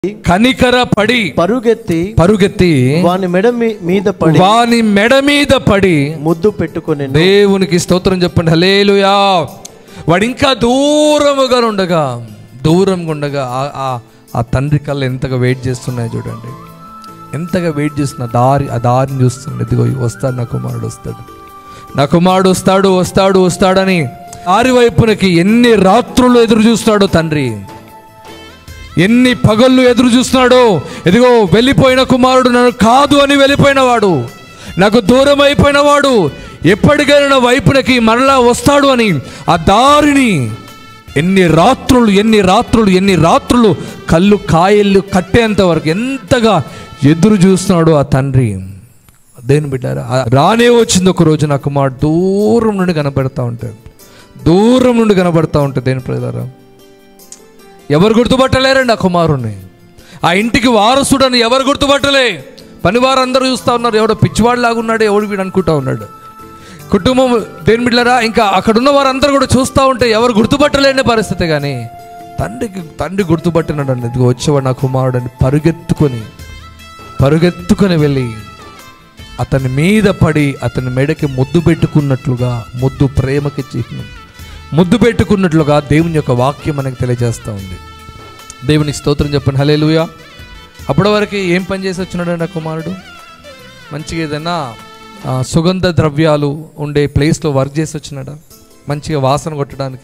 కనికర పడి పరుగెత్తి పరుగెత్తి వాని మెడ మీ- మీద పడి వాని మెడ మీద పడి ముద్దు పెట్టుకుని దేవునికి స్తోత్రం చెప్పండి హలేలుయా వాడు ఇంకా దూరముగా ఉండగా దూరంగా ఉండగా ఆ- ఆ- ఆ తండ్రి కళ్ళు ఎంతగా వెయిట్ చేస్తున్నాయి చూడండి ఎంతగా వెయిట్ చేస్తున్న దారి ఆ దారిని చూస్తుంది ఇదిగో వస్తాడు నా కుమారుడు వస్తాడు నా కుమారుడు వస్తాడు వస్తాడు వస్తాడని దారి వైపునకి ఎన్ని రాత్రులు ఎదురు చూస్తాడో తండ్రి ఎన్ని పగళ్ళు ఎదురు చూస్తున్నాడో ఇదిగో వెళ్ళిపోయిన కుమారుడు నన్ను కాదు అని వెళ్ళిపోయిన వాడు నాకు దూరం అయిపోయిన వాడు ఎప్పటికైనా నా వైపునకి మరలా వస్తాడు అని ఆ దారిని ఎన్ని రాత్రులు ఎన్ని రాత్రులు ఎన్ని రాత్రులు కళ్ళు కాయళ్ళు కట్టేంత వరకు ఎంతగా ఎదురు చూస్తున్నాడు ఆ తండ్రి దేని బిడ్డారా ఆ రానే వచ్చింది ఒక రోజు నా కుమారుడు దూరం నుండి కనబడతా ఉంటాడు దూరం నుండి కనబడతా ఉంటుంది దేని ప్రజలారా ఎవరు గుర్తుపట్టలేరండి ఆ కుమారుణ్ణి ఆ ఇంటికి వారసుడని ఎవరు గుర్తుపట్టలే పనివారు అందరూ చూస్తూ ఉన్నారు ఎవడో పిచ్చివాడిలాగా ఉన్నాడు ఎవడు వీడు అనుకుంటా ఉన్నాడు కుటుంబం దేని బిడ్డరా ఇంకా అక్కడున్న వారందరూ కూడా చూస్తూ ఉంటే ఎవరు గుర్తుపట్టలేని పరిస్థితి కానీ తండ్రికి తండ్రి గుర్తుపట్టినాడు అండి ఇదిగో వచ్చేవాడు నా కుమారుడు అని పరుగెత్తుకొని పరుగెత్తుకొని వెళ్ళి అతని మీద పడి అతని మెడకి ముద్దు పెట్టుకున్నట్లుగా ముద్దు ప్రేమకి చిహ్నం ముద్దు పెట్టుకున్నట్లుగా దేవుని యొక్క వాక్యం మనకి తెలియజేస్తూ ఉంది దేవునికి స్తోత్రం చెప్పండి హలేలుయా అప్పటి వరకు ఏం పని చేసి వచ్చినాడు నా కుమారుడు మంచిగా ఏదైనా ఆ, సుగంధ ద్రవ్యాలు ఉండే ప్లేస్లో వర్క్ చేసి వచ్చినాడా మంచిగా వాసన కొట్టడానికి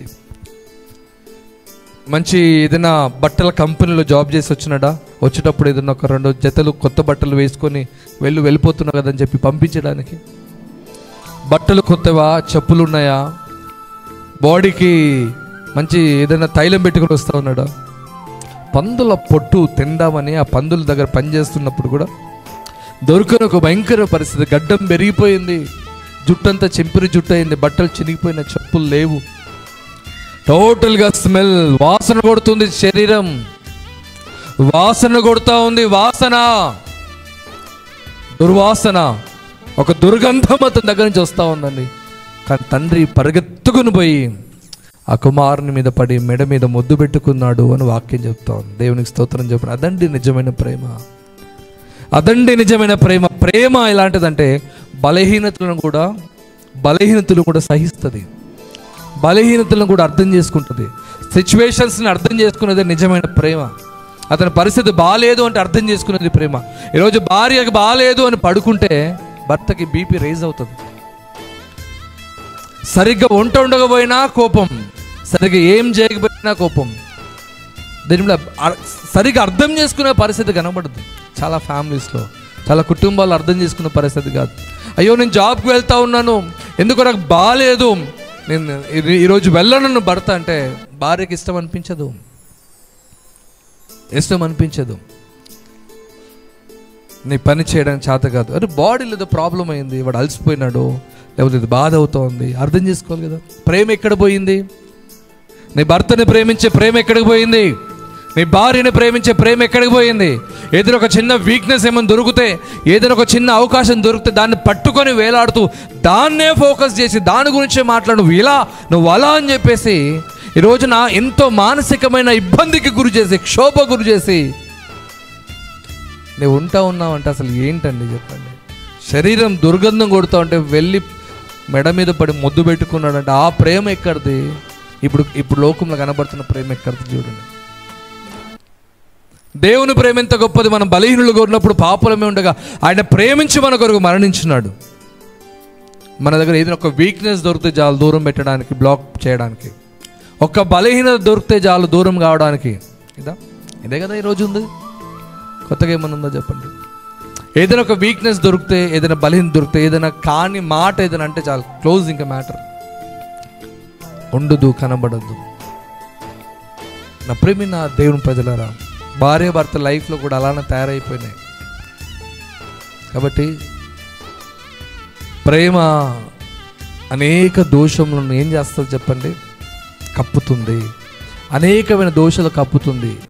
మంచి ఏదైనా బట్టల కంపెనీలో జాబ్ చేసి వచ్చినాడా వచ్చేటప్పుడు ఏదైనా ఒక రెండు జతలు కొత్త బట్టలు వేసుకొని వెళ్ళి వెళ్ళిపోతున్నావు కదని చెప్పి పంపించడానికి బట్టలు కొత్తవా చెప్పులు ఉన్నాయా బాడీకి మంచి ఏదైనా తైలం పెట్టుకొని వస్తా ఉన్నాడా పందుల పొట్టు తిందామని ఆ పందుల దగ్గర పనిచేస్తున్నప్పుడు కూడా దొరకని ఒక భయంకర పరిస్థితి గడ్డం పెరిగిపోయింది జుట్టంతా చెంపిరి జుట్టు అయింది బట్టలు చినిగిపోయిన చెప్పులు లేవు టోటల్గా స్మెల్ వాసన కొడుతుంది శరీరం వాసన కొడుతా ఉంది వాసన దుర్వాసన ఒక దుర్గంధం అతని దగ్గర నుంచి వస్తూ ఉందండి కానీ తండ్రి పరిగెత్తుకుని పోయి ఆ కుమారుని మీద పడి మెడ మీద ముద్దు పెట్టుకున్నాడు అని వాక్యం చెప్తా ఉంది దేవునికి స్తోత్రం చెప్పిన అదండి నిజమైన ప్రేమ అదండి నిజమైన ప్రేమ ప్రేమ ఎలాంటిదంటే బలహీనతలను కూడా బలహీనతలు కూడా సహిస్తుంది బలహీనతలను కూడా అర్థం చేసుకుంటుంది సిచ్యువేషన్స్ని అర్థం చేసుకునేది నిజమైన ప్రేమ అతని పరిస్థితి బాగాలేదు అంటే అర్థం చేసుకునేది ప్రేమ ఈరోజు భార్యకి బాగాలేదు అని పడుకుంటే భర్తకి బీపీ రేజ్ అవుతుంది సరిగ్గా వంట ఉండకపోయినా కోపం సరిగ్గా ఏం చేయకపోయినా కోపం దీని మీద అర్- సరిగ్గా అర్థం చేసుకునే పరిస్థితి కనబడుతుంది చాలా ఫ్యామిలీస్లో చాలా కుటుంబాలు అర్థం చేసుకునే పరిస్థితి కాదు అయ్యో నేను జాబ్కి వెళ్తా ఉన్నాను ఎందుకు నాకు బాగాలేదు నేను ఈ- ఈరోజు వెళ్ళను భర్త అంటే భార్యకి ఇష్టం అనిపించదు ఇష్టం అనిపించదు నీ పని చేయడానికి చేత కాదు అరే బాడీలో ఏదో ప్రాబ్లం అయింది వాడు అలసిపోయినాడు లేకపోతే ఇది బాధ అవుతోంది అర్థం చేసుకోవాలి కదా ప్రేమ ఎక్కడ పోయింది నీ భర్తని ప్రేమించే ప్రేమ ఎక్కడికి పోయింది నీ భార్యని ప్రేమించే ప్రేమ ఎక్కడికి పోయింది ఏదైనా ఒక చిన్న వీక్నెస్ ఏమైనా దొరికితే ఏదైనా ఒక చిన్న అవకాశం దొరికితే దాన్ని పట్టుకొని వేలాడుతూ దాన్నే ఫోకస్ చేసి దాని గురించే మాట్లాడు నువ్వు ఇలా నువ్వు అలా అని చెప్పేసి ఈ రోజున ఎంతో మానసికమైన ఇబ్బందికి గురి చేసి క్షోభ గురి చేసి నువ్వు ఉంటా ఉన్నావంటే అసలు ఏంటండి చెప్పండి శరీరం దుర్గంధం కొడుతా ఉంటే వెళ్ళి మెడ మీద పడి ముద్దు పెట్టుకున్నాడంటే ఆ ప్రేమ ఎక్కడిది ఇప్పుడు ఇప్పుడు లోకంలో కనబడుతున్న ప్రేమ ఎక్కడిది చూడండి దేవుని ప్రేమ ఎంత గొప్పది మనం బలహీనులుగా ఉన్నప్పుడు పాపులమే ఉండగా ఆయన ప్రేమించి మన కొరకు మరణించినాడు మన దగ్గర ఏదైనా ఒక వీక్నెస్ దొరికితే చాలు దూరం పెట్టడానికి బ్లాక్ చేయడానికి ఒక బలహీనత దొరికితే చాలు దూరం కావడానికి ఇదా ఇదే కదా ఈరోజు ఉంది కొత్తగా ఏమన్నా ఉందో చెప్పండి ఏదైనా ఒక వీక్నెస్ దొరికితే ఏదైనా బలహీన దొరికితే ఏదైనా కాని మాట ఏదైనా అంటే చాలు క్లోజ్ ఇంకా మ్యాటర్ ఉండదు కనబడద్దు నా ప్రేమి నా దేవుని ప్రజలారా భార్య భర్త లైఫ్లో కూడా అలానే తయారైపోయినాయి కాబట్టి ప్రేమ అనేక దోషములను ఏం చేస్తుంది చెప్పండి కప్పుతుంది అనేకమైన దోషాలు కప్పుతుంది